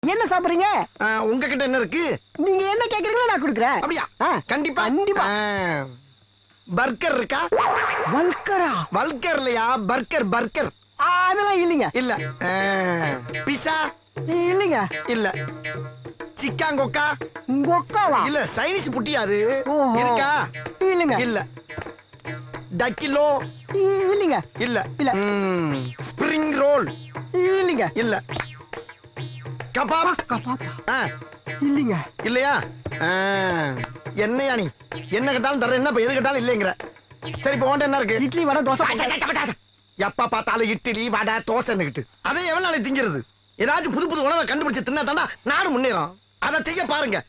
என்ன சாப்பிடுறீங்க உங்ககிட்ட என்ன இருக்கு நீங்க என்ன கேக்குறீங்களோ நான் கொடுக்குறேன் அப்படியா ஆ, கண்டிப்பா கண்டிப்பா. பர்கர் இருக்கா வல்கரா வல்கர் இல்லையா பர்கர் பர்கர் ஆ, அதெல்லாம் இல்லைங்க இல்ல பிசா இல்லைங்க இல்ல சிக்காங்கொக்கா கொக்காவா இல்ல சைனீஸ் புட்டியா அது ஓஹோ. இருக்கா இல்லைங்க இல்ல டக்கிலோ இல்லைங்க இல்ல இல்ல. ஸ்பிரிங் ரோல் இல்லைங்க இல்ல கபாப் கபாப்பா ஆ, இல்லைங்க இல்லையா ஆ, என்னையா நீ என்ன கேட்டாலும் தர என்ன இப்ப எது கேட்டாலும் இல்லைங்கிற சரி இப்ப உன்ட்ட என்ன இருக்கு இட்லி வடை தோசை பொங்கல். எப்ப பார்த்தாலும் இட்லி வடை தோசைன்னுகிட்டு அதை எவ்வளவு நாளைக்கு திங்கிறது ஏதாச்சும் புது புது உணவை கண்டுபிடிச்சு தின்னா தாண்டா நாடு முன்னேறும் அதை செய்ய பாருங்க